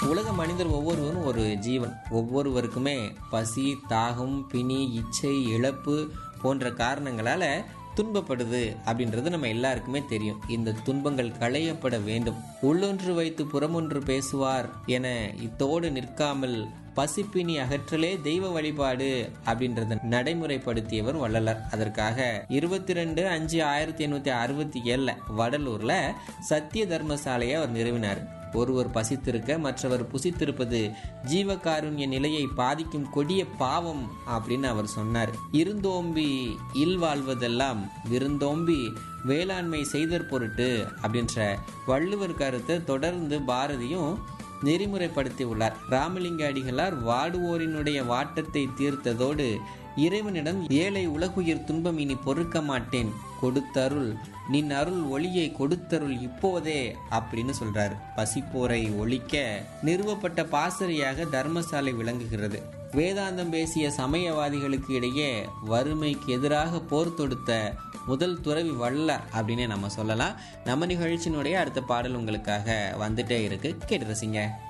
உலக மனிதர் ஒவ்வொருவரும் ஒரு ஜீவன் ஒவ்வொருவருக்குமே பசி தாகம் பிணி இச்சை இழப்பு போன்ற காரணங்களால துன்பப்படுது அப்படின்றது நம்ம எல்லாருக்குமே தெரியும் இந்த துன்பங்கள் களையப்பட வேண்டும் உள்ளொன்று வைத்து புறமொன்று பேசுவார் என இத்தோடு நிற்காமல் பசிப்பினி அகற்றலே தெய்வ வழிபாடு அப்படின்றத நடைமுறைப்படுத்தியவர் வள்ளலார் அதற்காக இருபத்தி ரெண்டு அஞ்சு ஆயிரத்தி எண்ணூத்தி அறுபத்தி ஏழுல வடலூர்ல சத்திய தர்மசாலையை அவர் நிறுவினார் ஒருவர் பசித்திருக்க மற்றவர் புசித்திருப்பது ஜீவகாருண்ய நிலையை பாதிக்கும் கொடிய பாவம் அப்படின்னு அவர் சொன்னார் இருந்தோம்பி இல்வாழ்வதெல்லாம் விருந்தோம்பி வேளாண்மை செய்தற் பொருட்டு அப்படின்ற வள்ளுவர் கருத்தை தொடர்ந்து பாரதியும் நெறிமுறைப்படுத்தி உள்ளார் ராமலிங்க அடிகளார் வாடுவோரினுடைய வாட்டத்தை தீர்த்ததோடு இறைவனிடம் ஏழை உலகுயிர் துன்பம் இனி பொறுக்க மாட்டேன் கொடுத்தருள் நின் அருள் ஒளியை கொடுத்தருள் இப்போதே அப்படின்னு சொல்றாரு பசிப்போரை ஒழிக்க நிறுவப்பட்ட பாசறையாக தர்மசாலை விளங்குகிறது வேதாந்தம் பேசிய சமயவாதிகளுக்கு இடையே வறுமைக்கு எதிராக போர் தொடுத்த முதல் துறவி வள்ளலார் அப்படின்னு நம்ம சொல்லலாம் நம்ம நிகழ்ச்சியினுடைய அடுத்த பாடல் உங்களுக்காக வந்துட்டே இருக்கு கேட்டு ரசிங்க